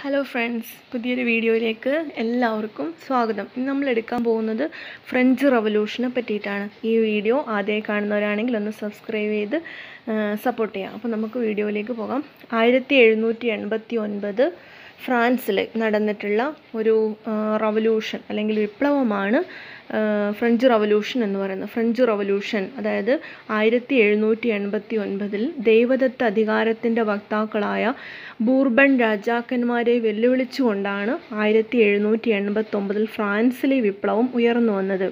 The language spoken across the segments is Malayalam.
ഹലോ ഫ്രണ്ട്സ് പുതിയൊരു വീഡിയോയിലേക്ക് എല്ലാവർക്കും സ്വാഗതം ഇന്ന് നമ്മൾ എടുക്കാൻ പോകുന്നത് ഫ്രഞ്ച് റവല്യൂഷനെ പറ്റിയിട്ടാണ് ഈ വീഡിയോ ആദ്യമായി കാണുന്നവരാണെങ്കിൽ ഒന്ന് സബ്സ്ക്രൈബ് ചെയ്ത് സപ്പോർട്ട് ചെയ്യാം അപ്പോൾ നമുക്ക് വീഡിയോയിലേക്ക് പോകാം ആയിരത്തി എഴുന്നൂറ്റി എൺപത്തി ഒൻപത് ഫ്രാൻസിൽ നടന്നിട്ടുള്ള ഒരു റവല്യൂഷൻ അല്ലെങ്കിൽ വിപ്ലവമാണ് ഫ്രഞ്ച് റവല്യൂഷൻ എന്ന് പറയുന്നത് ഫ്രഞ്ച് റവല്യൂഷൻ അതായത് ആയിരത്തി എഴുന്നൂറ്റി എൺപത്തി ഒൻപതിൽ ദൈവദത്ത അധികാരത്തിൻ്റെ വക്താക്കളായ ബൂർബൺ രാജാക്കന്മാരെ വെല്ലുവിളിച്ചുകൊണ്ടാണ് ആയിരത്തി എഴുന്നൂറ്റി എൺപത്തൊമ്പതിൽ ഫ്രാൻസിലെ വിപ്ലവം ഉയർന്നു വന്നത്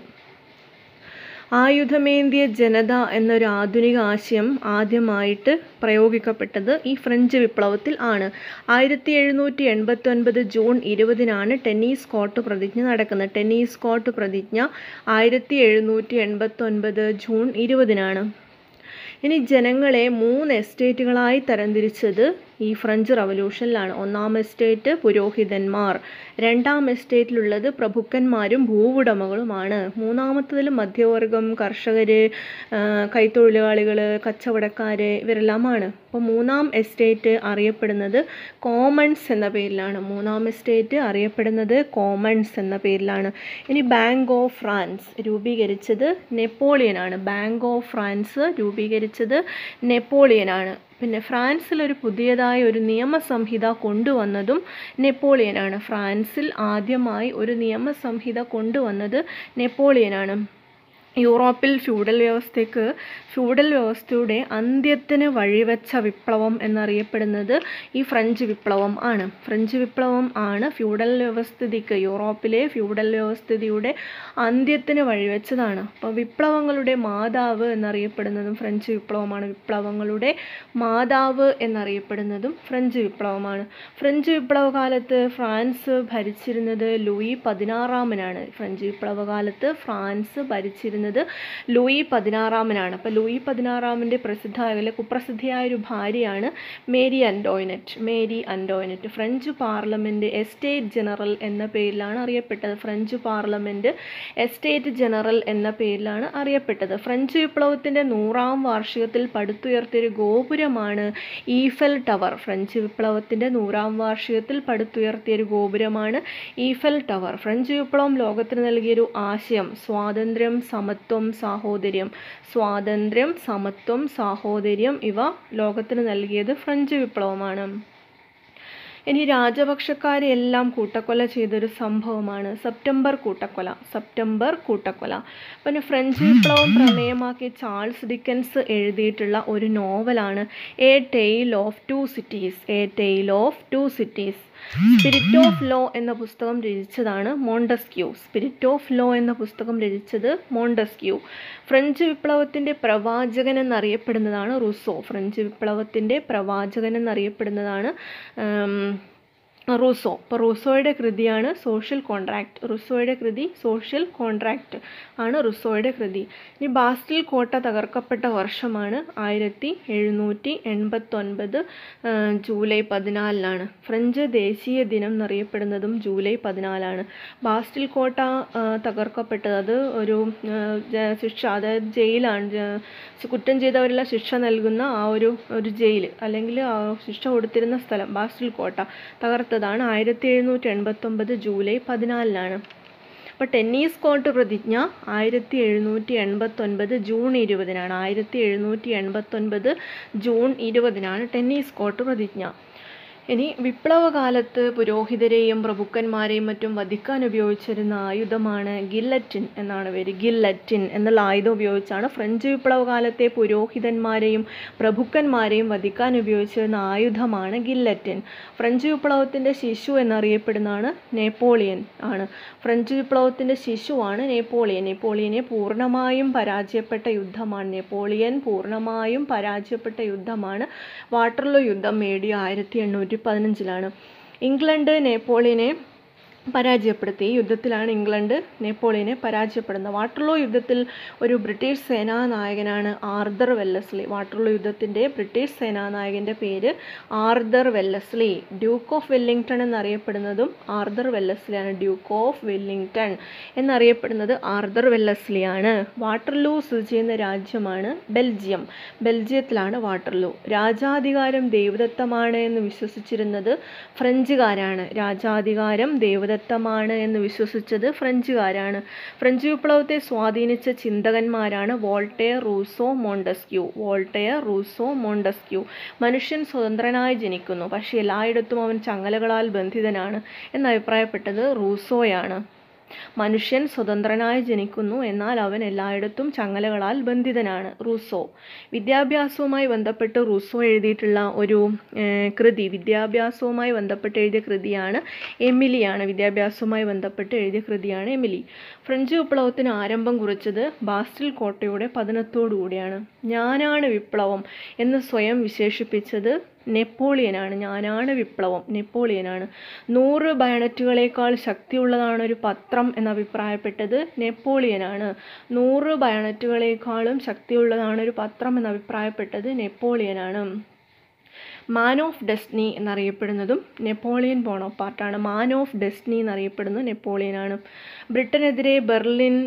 ആയുധമേന്തിയ ജനത എന്നൊരു ആധുനിക ആശയം ആദ്യമായിട്ട് പ്രയോഗിക്കപ്പെട്ടത് ഈ ഫ്രഞ്ച് വിപ്ലവത്തിൽ ആണ് ആയിരത്തി എഴുന്നൂറ്റി എൺപത്തി ഒൻപത് ജൂൺ ഇരുപതിനാണ് ടെന്നീസ് കോർട്ട് പ്രതിജ്ഞ നടക്കുന്നത് ടെന്നീസ് കോർട്ട് പ്രതിജ്ഞ ആയിരത്തി എഴുന്നൂറ്റി എൺപത്തി ഒൻപത് ജൂൺ ഇരുപതിനാണ് ഇനി ജനങ്ങളെ മൂന്ന് എസ്റ്റേറ്റുകളായി തരംതിരിച്ചത് ഈ ഫ്രഞ്ച് റവല്യൂഷനിലാണ് ഒന്നാം എസ്റ്റേറ്റ് പുരോഹിതന്മാർ രണ്ടാം എസ്റ്റേറ്റിലുള്ളത് പ്രഭുക്കന്മാരും ഭൂവുടമകളുമാണ് മൂന്നാമത്തതിൽ മധ്യവർഗം കർഷകർ കൈത്തൊഴിലാളികൾ കച്ചവടക്കാർ ഇവരെല്ലാമാണ് അപ്പോൾ മൂന്നാം എസ്റ്റേറ്റ് അറിയപ്പെടുന്നത് കോമൺസ് എന്ന പേരിലാണ് മൂന്നാം എസ്റ്റേറ്റ് അറിയപ്പെടുന്നത് കോമൺസ് എന്ന പേരിലാണ് ഇനി ബാങ്ക് ഓഫ് ഫ്രാൻസ് രൂപീകരിച്ചത് നെപ്പോളിയനാണ് ബാങ്ക് ഓഫ് ഫ്രാൻസ് രൂപീകരിച്ചത് നെപ്പോളിയനാണ് പിന്നെ ഫ്രാൻസിൽ ഒരു പുതിയതായ ഒരു നിയമസംഹിത കൊണ്ടുവന്നതും നെപ്പോളിയനാണ് ഫ്രാൻസിൽ ആദ്യമായി ഒരു നിയമസംഹിത കൊണ്ടുവന്നത് നെപ്പോളിയനാണ് യൂറോപ്പിൽ ഫ്യൂഡൽ വ്യവസ്ഥയ്ക്ക് ഫ്യൂഡൽ വ്യവസ്ഥയുടെ അന്ത്യത്തിന് വഴിവെച്ച വിപ്ലവം എന്നറിയപ്പെടുന്നത് ഈ ഫ്രഞ്ച് വിപ്ലവം ആണ് ഫ്രഞ്ച് വിപ്ലവം ആണ് ഫ്യൂഡൽ വ്യവസ്ഥിതിക്ക് യൂറോപ്പിലെ ഫ്യൂഡൽ വ്യവസ്ഥിതിയുടെ അന്ത്യത്തിന് വഴിവെച്ചതാണ് അപ്പോൾ വിപ്ലവങ്ങളുടെ മാതാവ് എന്നറിയപ്പെടുന്നതും ഫ്രഞ്ച് വിപ്ലവമാണ് വിപ്ലവങ്ങളുടെ മാതാവ് എന്നറിയപ്പെടുന്നതും ഫ്രഞ്ച് വിപ്ലവമാണ് ഫ്രഞ്ച് വിപ്ലവ കാലത്ത് ഫ്രാൻസ് ഭരിച്ചിരുന്നത് ലൂയി പതിനാറാമനാണ് ഫ്രഞ്ച് വിപ്ലവ കാലത്ത് ഫ്രാൻസ് ഭരിച്ചിരുന്നത് പറയുന്നത് ലൂയി പതിനാറാമനാണ് അപ്പോൾ ലൂയി പതിനാറാമിൻ്റെ പ്രസിദ്ധ അല്ലെങ്കിൽ കുപ്രസിദ്ധിയായ ഒരു ഭാര്യയാണ് Marie Antoinette Marie Antoinette French parliament estate general എന്ന പേരിലാണ് അറിയപ്പെട്ടത് ഫ്രഞ്ച് പാർലമെൻറ്റ് എസ്റ്റേറ്റ് ജനറൽ എന്ന പേരിലാണ് അറിയപ്പെട്ടത് ഫ്രഞ്ച് വിപ്ലവത്തിൻ്റെ നൂറാം വാർഷികത്തിൽ പടുത്തുയർത്തിയൊരു ഗോപുരമാണ് ഈഫൽ ടവർ ഫ്രഞ്ച് വിപ്ലവത്തിൻ്റെ നൂറാം വാർഷികത്തിൽ പടുത്തുയർത്തിയൊരു ഗോപുരമാണ് ഈഫൽ ടവർ ഫ്രഞ്ച് വിപ്ലവം ലോകത്തിന് നൽകിയൊരു ആശയം സ്വാതന്ത്ര്യം സമത്വം സാഹോദര്യം സ്വാതന്ത്ര്യം സമത്വം സാഹോദര്യം ഇവ ലോകത്തിന് നൽകിയത് ഫ്രഞ്ച് വിപ്ലവമാണ് ഇനി രാജപക്ഷക്കാരെ എല്ലാം കൂട്ടക്കൊല ചെയ്തൊരു സംഭവമാണ് സെപ്റ്റംബർ കൂട്ടക്കൊല സെപ്റ്റംബർ കൂട്ടക്കൊല പിന്നെ ഫ്രഞ്ച് വിപ്ലവം പ്രമേയമാക്കി ചാൾസ് ഡിക്കൻസ് എഴുതിയിട്ടുള്ള ഒരു നോവലാണ് a tale of two cities a tale of two cities spirit of law എന്ന പുസ്തകം രചിച്ചതാണ് മോണ്ടസ്ക്യൂ സ്പിരിറ്റ് ഓഫ് ലോ എന്ന പുസ്തകം രചിച്ചത് മോണ്ടസ്ക്യൂ ഫ്രഞ്ച് വിപ്ലവത്തിൻ്റെ പ്രവാചകൻ എന്നറിയപ്പെടുന്നതാണ് റുസോ ഫ്രഞ്ച് വിപ്ലവത്തിൻ്റെ പ്രവാചകൻ എന്നറിയപ്പെടുന്നതാണ് റൂസോ അപ്പോൾ റൂസോയുടെ കൃതിയാണ് സോഷ്യൽ കോൺട്രാക്റ്റ് റുസോയുടെ കൃതി സോഷ്യൽ കോൺട്രാക്റ്റ് ആണ് റുസോയുടെ കൃതി ഇനി ബാസ്റ്റിൽ കോട്ട തകർക്കപ്പെട്ട വർഷമാണ് ആയിരത്തി എഴുന്നൂറ്റി എൺപത്തൊൻപത് ജൂലൈ പതിനാലിനാണ് ഫ്രഞ്ച് ദേശീയ ദിനം എന്നറിയപ്പെടുന്നതും ജൂലൈ പതിനാലാണ് ബാസ്റ്റിൽ കോട്ട തകർക്കപ്പെട്ടത് അത് ഒരു ശിക്ഷ അതായത് ജയിലാണ് കുറ്റം ചെയ്തവരെല്ലാം ശിക്ഷ നൽകുന്ന ആ ഒരു ഒരു ജയിൽ അല്ലെങ്കിൽ ശിക്ഷ കൊടുത്തിരുന്ന സ്ഥലം ബാസ്റ്റിൽ കോട്ട തകർത്ത എടുത്തതാണ് ആയിരത്തി എഴുന്നൂറ്റി എൺപത്തൊമ്പത് ജൂലൈ പതിനാലിനാണ് അപ്പോൾ ടെന്നീസ് കോർട്ട് പ്രതിജ്ഞ ആയിരത്തി എഴുന്നൂറ്റി എൺപത്തൊൻപത് ജൂൺ ഇരുപതിനാണ് ആയിരത്തി എഴുന്നൂറ്റി എൺപത്തൊൻപത് ജൂൺ ഇരുപതിനാണ് ടെന്നീസ് കോർട്ട് പ്രതിജ്ഞ ഇനി വിപ്ലവകാലത്ത് പുരോഹിതരെയും പ്രഭുക്കന്മാരെയും മറ്റും വധിക്കാൻ ഉപയോഗിച്ചിരുന്ന ആയുധമാണ് ഗില്ലറ്റിൻ എന്നാണ് പേര് ഗില്ലറ്റിൻ എന്നുള്ള ആയുധം ഉപയോഗിച്ചാണ് ഫ്രഞ്ച് വിപ്ലവകാലത്തെ പുരോഹിതന്മാരെയും പ്രഭുക്കന്മാരെയും വധിക്കാൻ ഉപയോഗിച്ചിരുന്ന ആയുധമാണ് ഗില്ലറ്റിൻ ഫ്രഞ്ച് വിപ്ലവത്തിൻ്റെ ശിശു എന്നറിയപ്പെടുന്നതാണ് നെപ്പോളിയൻ ആണ് ഫ്രഞ്ച് വിപ്ലവത്തിൻ്റെ ശിശുവാണ് നെപ്പോളിയൻ നെപ്പോളിയനെ പൂർണ്ണമായും പരാജയപ്പെട്ട യുദ്ധമാണ് നെപ്പോളിയൻ പൂർണ്ണമായും പരാജയപ്പെട്ട യുദ്ധമാണ് വാട്ടർലോ യുദ്ധം മേടിയ ആയിരത്തി എണ്ണൂറ്റി പതിനഞ്ചിലാണ് ഇംഗ്ലണ്ട് നെപ്പോളിയനെ പരാജയപ്പെടുത്തി ഈ യുദ്ധത്തിലാണ് ഇംഗ്ലണ്ട് നെപ്പോളിയനെ പരാജയപ്പെടുന്നത് വാട്ടർലോ യുദ്ധത്തിൽ ഒരു ബ്രിട്ടീഷ് സേനാനായകനാണ് ആർദർ വെല്ലസ്ലി വാട്ടർലോ യുദ്ധത്തിൻ്റെ ബ്രിട്ടീഷ് സേനാനായകൻ്റെ പേര് Arthur Wellesley duke of Wellington എന്നറിയപ്പെടുന്നതും ആർദർ വെല്ലസ്ലിയാണ് ഡ്യൂക്ക് ഓഫ് വെല്ലിംഗ്ടൺ എന്നറിയപ്പെടുന്നത് ആർദർ വെല്ലസ്ലിയാണ് വാട്ടർലൂ സ്ഥിതി ചെയ്യുന്ന രാജ്യമാണ് ബെൽജിയം ബെൽജിയത്തിലാണ് വാട്ടർലൂ രാജാധികാരം ദൈവദത്തമാണ് എന്ന് വിശ്വസിച്ചിരുന്നത് ഫ്രഞ്ചുകാരാണ് രാജാധികാരം ദൈവദത്ത ദത്തമാണ് എന്ന് വിശ്വസിച്ചത് ഫ്രഞ്ചുകാരാണ് ഫ്രഞ്ച് വിപ്ലവത്തെ സ്വാധീനിച്ച ചിന്തകന്മാരാണ് Voltaire Rousseau Montesquieu Voltaire Rousseau Montesquieu മനുഷ്യൻ സ്വതന്ത്രനായി ജനിക്കുന്നു പക്ഷേ എല്ലായിടത്തും അവൻ ചങ്ങലകളാൽ ബന്ധിതനാണ് എന്നഭിപ്രായപ്പെട്ടത് റൂസോയാണ് മനുഷ്യൻ സ്വതന്ത്രനായി ജനിക്കുന്നു എന്നാൽ അവൻ എല്ലായിടത്തും ചങ്ങലകളാൽ ബന്ധിതനാണ് റൂസോ വിദ്യാഭ്യാസവുമായി ബന്ധപ്പെട്ട് റൂസോ എഴുതിയിട്ടുള്ള ഒരു കൃതി വിദ്യാഭ്യാസവുമായി ബന്ധപ്പെട്ട് എഴുതിയ കൃതിയാണ് എമിലിയാണ് വിദ്യാഭ്യാസവുമായി ബന്ധപ്പെട്ട് എഴുതിയ കൃതിയാണ് എമിലി ഫ്രഞ്ച് വിപ്ലവത്തിന് ആരംഭം കുറിച്ചത് ബാസ്റ്റിൽ കോട്ടയുടെ പതനത്തോടുകൂടിയാണ് ഞാനാണ് വിപ്ലവം എന്ന് സ്വയം വിശേഷിപ്പിച്ചത് നെപ്പോളിയനാണ് ഞാനാണ് വിപ്ലവം നെപ്പോളിയനാണ് നൂറ് ബയണറ്റുകളേക്കാൾ ശക്തിയുള്ളതാണ് ഒരു പത്രം എന്നഭിപ്രായപ്പെട്ടത് നെപ്പോളിയനാണ് നൂറ് ബയണറ്റുകളേക്കാളും ശക്തിയുള്ളതാണ് ഒരു പത്രം എന്നഭിപ്രായപ്പെട്ടത് നെപ്പോളിയനാണ് മാൻ ഓഫ് ഡെസ്നി എന്നറിയപ്പെടുന്നതും നെപ്പോളിയൻ ബോണോപ്പാർട്ടാണ് മാൻ ഓഫ് ഡെസ്നി എന്നറിയപ്പെടുന്നത് നെപ്പോളിയനാണ് ബ്രിട്ടനെതിരെ ബെർലിൻ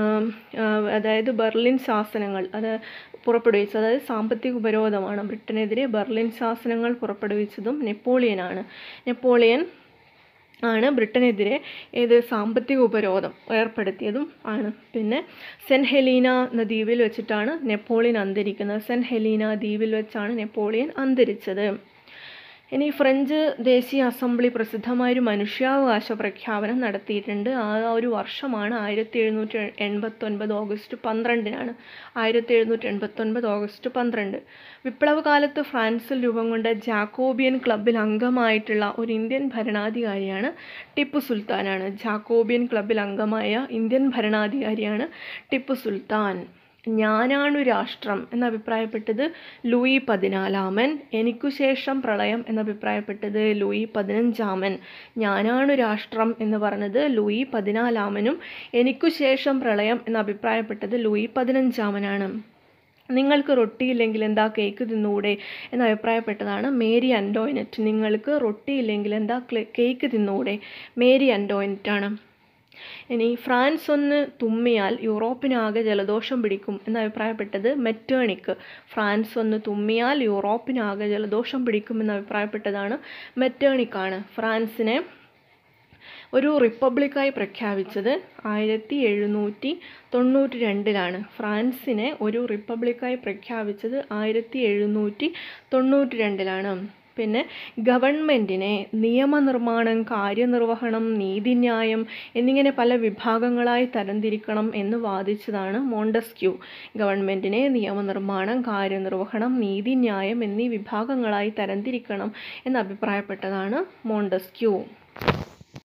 അതായത് ബെർലിൻ ശാസനങ്ങൾ അത് പുറപ്പെടുവിച്ചത് അതായത് സാമ്പത്തിക ഉപരോധമാണ് ബ്രിട്ടനെതിരെ ബെർലിൻ ശാസനങ്ങൾ പുറപ്പെടുവിച്ചതും നെപ്പോളിയനാണ് നെപ്പോളിയൻ ആണ് ബ്രിട്ടനെതിരെ ഏത് സാമ്പത്തിക ഉപരോധം ഏർപ്പെടുത്തിയതും ആണ് പിന്നെ സെൻറ്റ് ഹെലീന എന്ന ദ്വീപിൽ വെച്ചിട്ടാണ് നെപ്പോളിയൻ അന്തരിക്കുന്നത് സെൻറ്റ് ഹെലീന ദ്വീപിൽ വെച്ചാണ് നെപ്പോളിയൻ അന്തരിച്ചത് ഇനി ഫ്രഞ്ച് ദേശീയ അസംബ്ലി പ്രസിദ്ധമായൊരു മനുഷ്യാവകാശ പ്രഖ്യാപനം നടത്തിയിട്ടുണ്ട് ആ ഒരു വർഷമാണ് ആയിരത്തി എഴുന്നൂറ്റി എൺപത്തൊൻപത് ഓഗസ്റ്റ് പന്ത്രണ്ടിനാണ് ആയിരത്തി എഴുന്നൂറ്റി എൺപത്തൊൻപത് ഓഗസ്റ്റ് പന്ത്രണ്ട് വിപ്ലവകാലത്ത് ഫ്രാൻസിൽ രൂപം കൊണ്ട ജാക്കോബിയൻ ക്ലബിൽ അംഗമായിട്ടുള്ള ഒരു ഇന്ത്യൻ ഭരണാധികാരിയാണ് ടിപ്പു സുൽത്താനാണ് ജാക്കോബിയൻ ക്ലബിൽ അംഗമായ ഇന്ത്യൻ ഭരണാധികാരിയാണ് ടിപ്പു സുൽത്താൻ ഞാനാണു രാഷ്ട്രം എന്നഭിപ്രായപ്പെട്ടത് ലൂയി പതിനാലാമൻ എനിക്കു ശേഷം പ്രളയം എന്നഭിപ്രായപ്പെട്ടത് ലൂയി പതിനഞ്ചാമൻ ഞാനാണു രാഷ്ട്രം എന്ന് പറഞ്ഞത് ലൂയി പതിനാലാമനും എനിക്കു ശേഷം പ്രളയം എന്നഭിപ്രായപ്പെട്ടത് ലൂയി പതിനഞ്ചാമനാണ് നിങ്ങൾക്ക് റൊട്ടിയില്ലെങ്കിൽ എന്താ കേക്ക് തിന്നൂടെ എന്ന് അഭിപ്രായപ്പെട്ടതാണ് മേരി അൻഡോയിനറ്റ് നിങ്ങൾക്ക് റൊട്ടിയില്ലെങ്കിൽ എന്താ കേക്ക് തിന്നൂടെ മേരി അൻഡോയിനറ്റാണ് ഇനി ഫ്രാൻസ് ഒന്ന് തുമ്മിയാൽ യൂറോപ്പിനാകെ ജലദോഷം പിടിക്കും എന്ന് അഭിപ്രായപ്പെട്ടത് മെറ്റേണിക്ക് ഫ്രാൻസ് ഒന്ന് തുമ്മിയാൽ യൂറോപ്പിനാകെ ജലദോഷം പിടിക്കും എന്ന് അഭിപ്രായപ്പെട്ടതാണ് മെറ്റേണിക്കാണ് ഫ്രാൻസിനെ ഒരു റിപ്പബ്ലിക്കായി പ്രഖ്യാപിച്ചത് ആയിരത്തി എഴുന്നൂറ്റി തൊണ്ണൂറ്റി രണ്ടിലാണ് ഫ്രാൻസിനെ ഒരു റിപ്പബ്ലിക്കായി പ്രഖ്യാപിച്ചത് ആയിരത്തി എഴുന്നൂറ്റി തൊണ്ണൂറ്റി രണ്ടിലാണ് പിന്നെ ഗവൺമെൻറ്റിനെ നിയമനിർമ്മാണം കാര്യനിർവഹണം നീതിന്യായം എന്നിങ്ങനെ പല വിഭാഗങ്ങളായി തരംതിരിക്കണം എന്ന് വാദിച്ചതാണ് മോണ്ടസ്ക്യൂ ഗവൺമെൻറ്റിനെ നിയമനിർമ്മാണം കാര്യനിർവഹണം നീതിന്യായം എന്നീ വിഭാഗങ്ങളായി തരംതിരിക്കണം എന്ന് അഭിപ്രായപ്പെട്ടതാണ് മോണ്ടസ്ക്യൂ